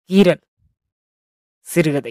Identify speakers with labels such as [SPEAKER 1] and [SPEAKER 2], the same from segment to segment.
[SPEAKER 1] கீரல் சிறுகதை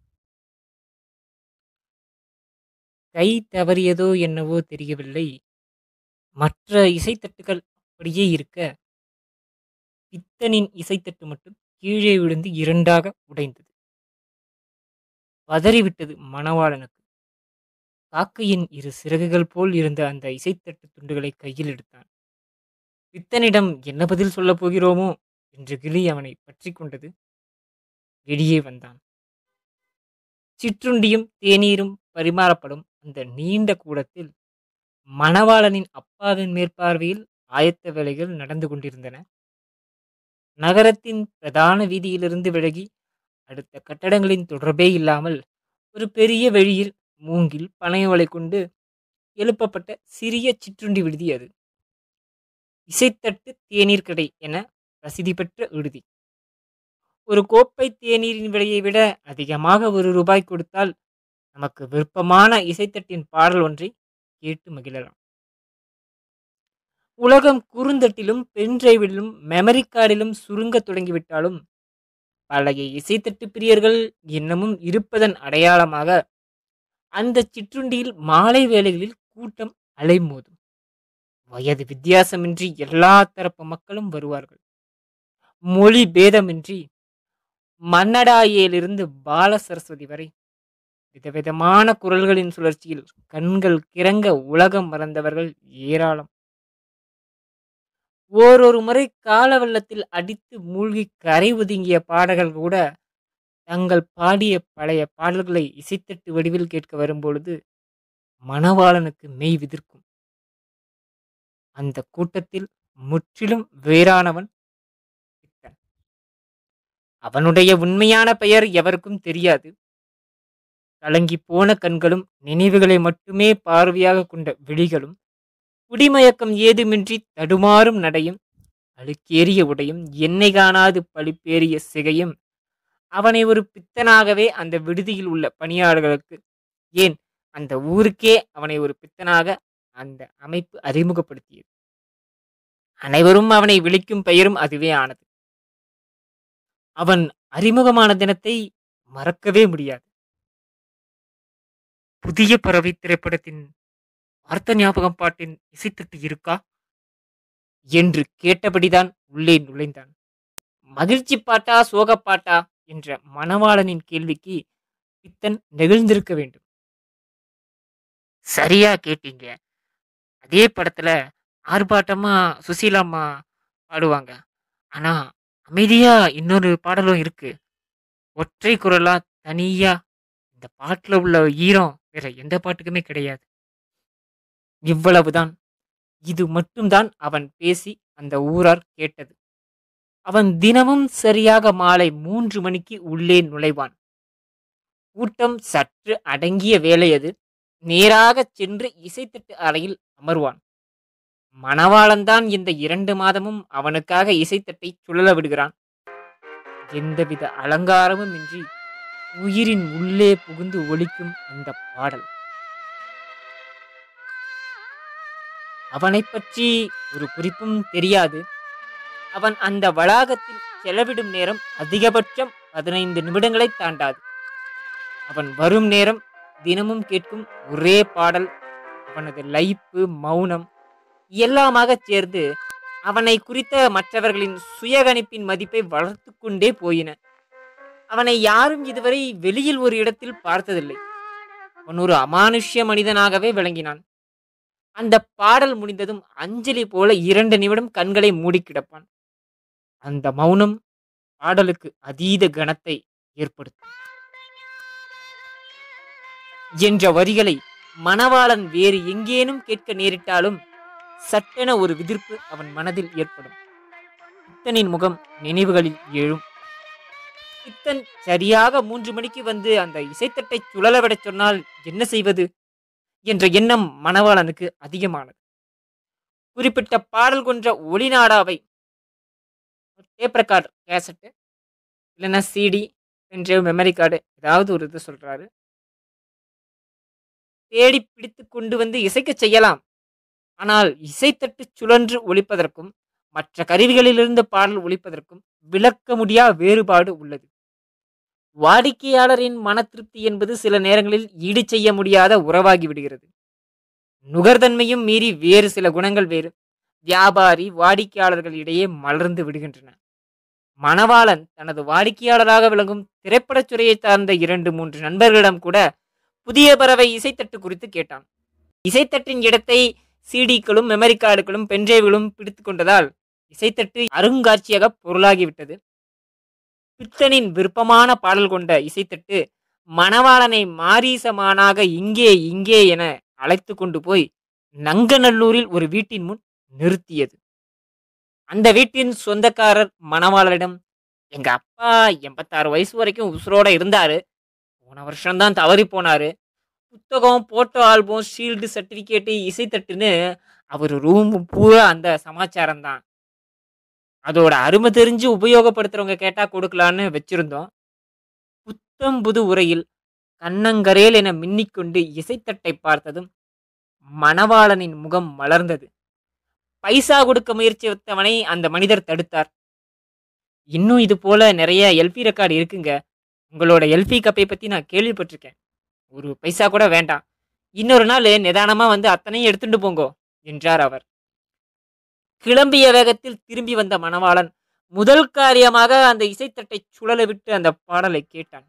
[SPEAKER 1] கை தவறியதோ என்னவோ தெரியவில்லை மற்ற இசைத்தட்டுகள் அப்படியே இருக்க பித்தனின் இசைத்தட்டு மட்டும் கீழே விழுந்து இரண்டாக உடைந்தது பதறிவிட்டது மணவாளனுக்கு காக்கையின் இரு சிறகுகள் போல் இருந்த அந்த இசைத்தட்டு துண்டுகளை கையில் எடுத்தான் பித்தனிடம் என்ன பதில் சொல்லப் போகிறோமோ என்று கிளி அவனை பற்றி கொண்டது வெளியே வந்தான் சிற்றுண்டியும் தேநீரும் பரிமாறப்படும் அந்த நீண்ட கூடத்தில் மணவாளனின் அப்பாவின் மேற்பார்வையில் ஆயத்த வேலைகள் நடந்து கொண்டிருந்தன நகரத்தின் பிரதான வீதியிலிருந்து விலகி அடுத்த கட்டடங்களின் தொடர்பே இல்லாமல் ஒரு பெரிய வெளியில் மூங்கில் பனையோலை கொண்டு எழுப்பப்பட்ட சிறிய சிற்றுண்டி விடுதி அது இசைத்தட்டு தேநீர் கடை என பிரசித்தி பெற்ற விடுதி ஒரு கோப்பை தேநீரின் விலையை விட அதிகமாக ஒரு ரூபாய் கொடுத்தால் நமக்கு விருப்பமான இசைத்தட்டின் பாடல் ஒன்றை கேட்டு மகிழலாம் உலகம் குறுந்தட்டிலும் பென்டிரைவிலும் மெமரி கார்டிலும் சுருங்க தொடங்கிவிட்டாலும் பழைய இசைத்தட்டு பிரியர்கள் இன்னமும் இருப்பதன் அடையாளமாக அந்த சிற்றுண்டியில் மாலை வேளைகளில் கூட்டம் அலைமோதும் வயது வித்தியாசமின்றி எல்லா தரப்பு மக்களும் வருவார்கள் மொழி பேதமின்றி மன்னடாயிலிருந்து பால சரஸ்வதி வரை விதவிதமான குரல்களின் சுழற்சியில் கண்கள் கிறங்க உலகம் மறந்தவர்கள் ஏராளம் ஓரொரு முறை கால வெள்ளத்தில் அடித்து மூழ்கி கரை ஒதுங்கிய பாடகர்கள் கூட தங்கள் பாடிய பழைய பாடல்களை இசைத்தட்டு வடிவில் கேட்க வரும்பொழுது மணவாளனுக்கு மெய் விதிர்க்கும் அந்த கூட்டத்தில் முற்றிலும் வேறானவன் பித்தன் அவனுடைய உண்மையான பெயர் எவருக்கும் தெரியாது கலங்கி போன கண்களும் நினைவுகளை மட்டுமே பார்வையாக கொண்ட விழிகளும் குடிமயக்கம் ஏதுமின்றி தடுமாறும் நடையும் அழுக்கேறிய உடையும் எண்ணெய் காணாது பழிப்பேறிய சிகையும் அவனை ஒரு பித்தனாகவே அந்த விடுதியில் உள்ள பணியாளர்களுக்கு ஏன் அந்த ஊருக்கே அவனை ஒரு பித்தனாக அந்த அமைப்பு அறிமுகப்படுத்தியது அனைவரும் அவனை விളിக்கும் பெயரும் அதுவே ஆனது அவன் அறிமுகமான தினத்தை மறக்கவே முடியாது புதிய பறவை திரைப்படத்தின் வார்த்த ஞாபகம் பாட்டின் இசைத்தட்டு இருக்கா என்று கேட்டபடிதான் உள்ளே நுழைந்தான் மகிழ்ச்சி பாட்டா சோகப்பாட்டா என்ற மணவாளனின் கேள்விக்கு பித்தன் நெகிழ்ந்திருக்க வேண்டும் சரியா கேட்டீங்க அதே படத்துல ஆர்ப்பாட்டமா சுசீலாம்மா பாடுவாங்க ஆனா அமைதியா இன்னொரு பாடலும் இருக்கு ஒற்றை குரலா தனியா இந்த பாட்டுல உள்ள ஈரம் வேற எந்த பாட்டுக்குமே கிடையாது இவ்வளவுதான் இது மட்டும்தான் அவன் பேசி அந்த ஊரார் கேட்டது அவன் தினமும் சரியாக மாலை மூன்று மணிக்கு உள்ளே நுழைவான் கூட்டம் சற்று அடங்கிய வேலை அது நேராகச் சென்று இசைத்தட்டு அறையில் அமர்வான் மணவாளன்தான் இந்த இரண்டு மாதமும் அவனுக்காக இசைத்தட்டை சுழல விடுகிறான் எந்தவித அலங்காரமும் இன்றி உயிரின் உள்ளே புகுந்து ஒலிக்கும் அந்த பாடல் அவனைப் பற்றி ஒரு குறிப்பும் தெரியாது அவன் அந்த வளாகத்தில் செலவிடும் நேரம் அதிகபட்சம் பதினைந்து நிமிடங்களை தாண்டாது அவன் வரும் நேரம் தினமும் கேட்கும் ஒரே பாடல் அவனது லைப்பு மௌனம் எல்லாமாக சேர்ந்து அவனை குறித்த மற்றவர்களின் சுயகணிப்பின் மதிப்பை வளர்த்து கொண்டே போயின அவனை யாரும் இதுவரை வெளியில் ஒரு இடத்தில் பார்த்ததில்லை அவன் ஒரு அமானுஷ்ய மனிதனாகவே விளங்கினான் அந்த பாடல் முடிந்ததும் அஞ்சலி போல இரண்டு நிமிடம் கண்களை மூடி கிடப்பான் அந்த மௌனம் பாடலுக்கு அதீத கணத்தை ஏற்படுத்தும் என்ற வரிகளை மணவாளன் வேறு எங்கேனும் கேட்க நேரிட்டாலும் சட்டென ஒரு விதிர்ப்பு அவன் மனதில் ஏற்படும் பித்தனின் முகம் நினைவுகளில் எழும் பித்தன் சரியாக மூன்று மணிக்கு வந்து அந்த இசைத்தட்டை சுழலவிடச் சொன்னால் என்ன செய்வது என்ற எண்ணம் மணவாளனுக்கு அதிகமானது குறிப்பிட்ட பாடல் கொன்ற ஒளிநாடாவை டேப் ரெக்கார்டு கேசட்டு இல்லைன்னா சிடி பென்ட்ரைவ் மெமரி கார்டு ஏதாவது ஒரு இது சொல்றாரு தேடி பிடித்து கொண்டு வந்து இசைக்கச் செய்யலாம் ஆனால் இசைத்தட்டு சுழன்று ஒலிப்பதற்கும் மற்ற கருவிகளிலிருந்து பாடல் ஒலிப்பதற்கும் விளக்க முடியா வேறுபாடு உள்ளது வாடிக்கையாளரின் மன திருப்தி என்பது சில நேரங்களில் ஈடு செய்ய முடியாத உறவாகி விடுகிறது நுகர்தன்மையும் மீறி வேறு சில குணங்கள் வேறு வியாபாரி வாடிக்கையாளர்கள் இடையே மலர்ந்து விடுகின்றன மணவாளன் தனது வாடிக்கையாளராக விளங்கும் திரைப்படத் துறையை சார்ந்த இரண்டு மூன்று நண்பர்களிடம் கூட புதிய பறவை இசைத்தட்டு குறித்து கேட்டான் இசைத்தட்டின் இடத்தை சிடிக்களும் மெமரி கார்டுகளும் பென்ட்ரைவ்களும் பிடித்து கொண்டதால் இசைத்தட்டு அருங்காட்சியக பொருளாகிவிட்டது பித்தனின் விருப்பமான பாடல் கொண்ட இசைத்தட்டு மணவாளனை மாரீசமானாக இங்கே இங்கே என அழைத்து கொண்டு போய் நங்கநல்லூரில் ஒரு வீட்டின் முன் நிறுத்தியது அந்த வீட்டின் சொந்தக்காரர் மணவாளரிடம் எங்க அப்பா எண்பத்தாறு வயசு வரைக்கும் உசுரோட இருந்தாரு போன வருஷம்தான் தவறி போனாரு புத்தகம் போட்டோ ஆல்பம் ஷீல்டு சர்டிஃபிகேட்டு இசைத்தட்டுன்னு அவர் ரூம் பூரா அந்த சமாச்சாரம் தான் அதோட அருமை தெரிஞ்சு உபயோகப்படுத்துறவங்க கேட்டா கொடுக்கலான்னு வச்சிருந்தோம் புத்தம் புது உரையில் கண்ணங்கரேல் என மின்னிக்கொண்டு இசைத்தட்டை பார்த்ததும் மணவாளனின் முகம் மலர்ந்தது பைசா கொடுக்க முயற்சித்தவனை அந்த மனிதர் தடுத்தார் இன்னும் இது போல நிறைய எல்பி ரெக்கார்டு இருக்குங்க உங்களோட எல்பி கப்பை பத்தி நான் கேள்விப்பட்டிருக்கேன் ஒரு பைசா கூட வேண்டாம் இன்னொரு நாள் நிதானமா வந்து அத்தனையும் எடுத்துட்டு போங்கோ என்றார் அவர் கிளம்பிய வேகத்தில் திரும்பி வந்த மணவாளன் முதல் காரியமாக அந்த இசைத்தட்டை சுழல விட்டு அந்த பாடலை கேட்டான்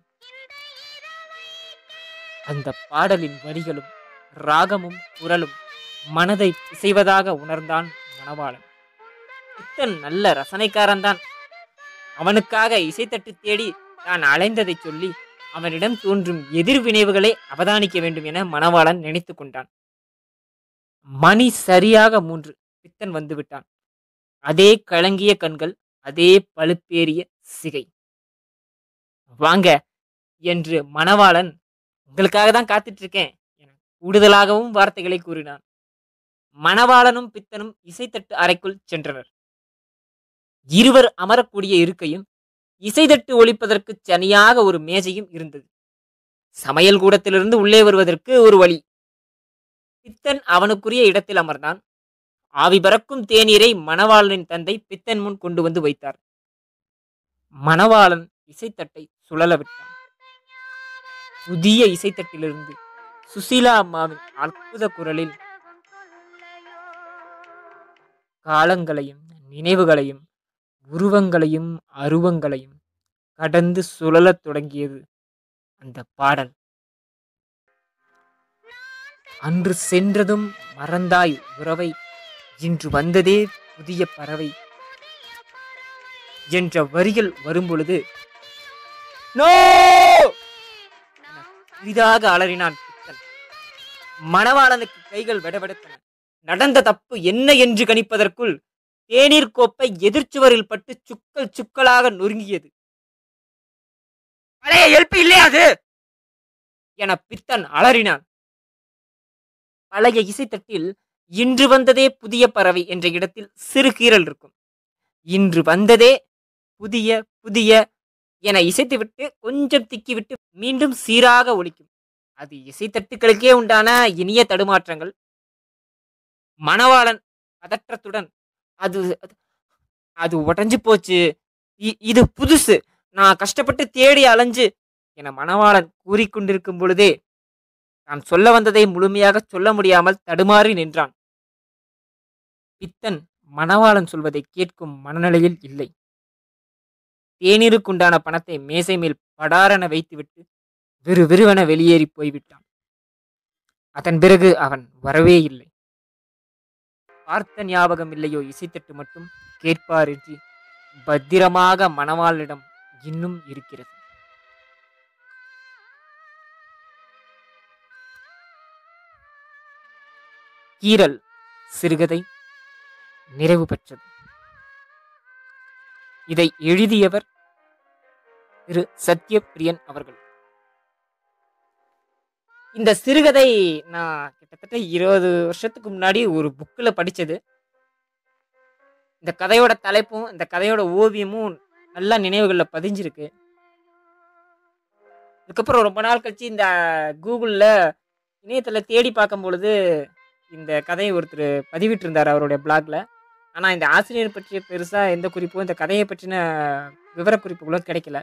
[SPEAKER 1] அந்த பாடலின் வரிகளும் ராகமும் குரலும் மனதை பிசைவதாக உணர்ந்தான் மணவாளன் பித்தன் நல்ல ரசனைக்காரன்தான் அவனுக்காக இசைத்தட்டு தேடி தான் அலைந்ததை சொல்லி அவனிடம் தோன்றும் எதிர்வினைவுகளை அவதானிக்க வேண்டும் என மணவாளன் நினைத்து கொண்டான் மணி சரியாக மூன்று பித்தன் வந்து விட்டான் அதே கலங்கிய கண்கள் அதே பழுப்பேறிய சிகை வாங்க என்று மணவாளன் உங்களுக்காக தான் காத்துட்டு இருக்கேன் என கூடுதலாகவும் வார்த்தைகளை கூறினான் மணவாளனும் பித்தனும் இசைத்தட்டு அறைக்குள் சென்றனர் இருவர் அமரக்கூடிய இருக்கையும் இசைத்தட்டு ஒலிப்பதற்கு தனியாக ஒரு மேஜையும் இருந்தது சமையல் கூடத்திலிருந்து உள்ளே வருவதற்கு ஒரு வழி பித்தன் அவனுக்குரிய இடத்தில் அமர்ந்தான் ஆவி பறக்கும் தேநீரை மணவாளனின் தந்தை பித்தன் முன் கொண்டு வந்து வைத்தார் மணவாளன் இசைத்தட்டை சுழல விட்டான் புதிய இசைத்தட்டிலிருந்து சுசீலா அம்மாவின் அற்புத குரலில் காலங்களையும் நினைவுகளையும் உருவங்களையும் அருவங்களையும் கடந்து சுழலத் தொடங்கியது அந்த பாடல் அன்று சென்றதும் மறந்தாய் உறவை இன்று வந்ததே புதிய பறவை என்ற வரிகள் வரும்பொழுது நோ என பெரிதாக அலறினான் பித்தன் மணவாளனுக்கு கைகள் வெடவெடுத்தன நடந்த தப்பு என்ன என்று கணிப்பதற்குள் தேநீர் கோப்பை எதிர்ச்சுவரில் பட்டு சுக்கல் சுக்கலாக நொறுங்கியது பழைய எழுப்பு இல்லையா அது என பித்தன் அலறினான் பழைய இசைத்தட்டில் இன்று வந்ததே புதிய பறவை என்ற இடத்தில் சிறு கீறல் இருக்கும் இன்று வந்ததே புதிய புதிய என இசைத்துவிட்டு கொஞ்சம் திக்கிவிட்டு மீண்டும் சீராக ஒலிக்கும் அது இசைத்தட்டுகளுக்கே உண்டான இனிய தடுமாற்றங்கள் மணவாளன் பதற்றத்துடன் அது அது- அது உடைஞ்சு போச்சு இ- இது புதுசு நான் கஷ்டப்பட்டு தேடி அலைஞ்சு என மணவாளன் கூறிக்கொண்டிருக்கும் பொழுதே தான் சொல்ல வந்ததை முழுமையாக சொல்ல முடியாமல் தடுமாறி நின்றான் பித்தன் மணவாளன் சொல்வதை கேட்கும் மனநிலையில் இல்லை தேநீருக்குண்டான பணத்தை மேசை மேல் படாரென வைத்துவிட்டு விறு விறுவென வெளியேறி போய்விட்டான் அதன் பிறகு அவன் வரவே இல்லை பார்த்த ஞாபகம் இல்லையோ இசைத்தட்டு மட்டும் கேட்பாரின்றி பத்திரமாக மணவாளிடம் இன்னும் இருக்கிறது கீரல் சிறுகதை நிறைவு பெற்றது இதை எழுதியவர் திரு சத்யபிரியன் அவர்கள் இந்த சிறுகதை நான் கிட்டத்தட்ட இருபது வருஷத்துக்கு முன்னாடி ஒரு புக்கில் படித்தது இந்த கதையோட தலைப்பும் இந்த கதையோட ஓவியமும் நல்லா நினைவுகளில் பதிஞ்சிருக்கு அதுக்கப்புறம் ரொம்ப நாள் கழிச்சு இந்த கூகுளில் இணையத்தில் தேடி பார்க்கும் பொழுது இந்த கதையை ஒருத்தர் பதிவிட்டிருந்தார் அவருடைய பிளாக்ல ஆனால் இந்த ஆசிரியர் பற்றிய பெருசாக எந்த குறிப்பும் இந்த கதையை பற்றின விவரக்குறிப்புகளும் கிடைக்கல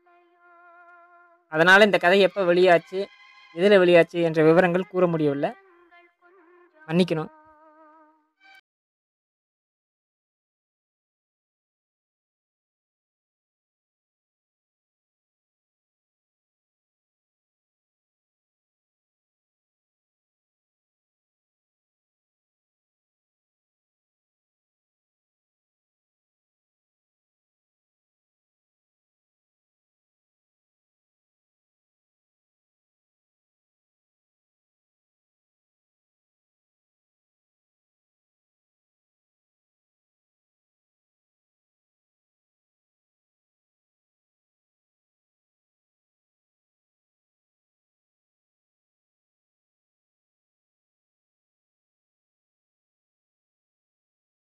[SPEAKER 1] அதனால் இந்த கதை எப்போ வெளியாச்சு எதில் வெளியாச்சு என்ற விவரங்கள் கூற முடியவில்லை மன்னிக்கணும்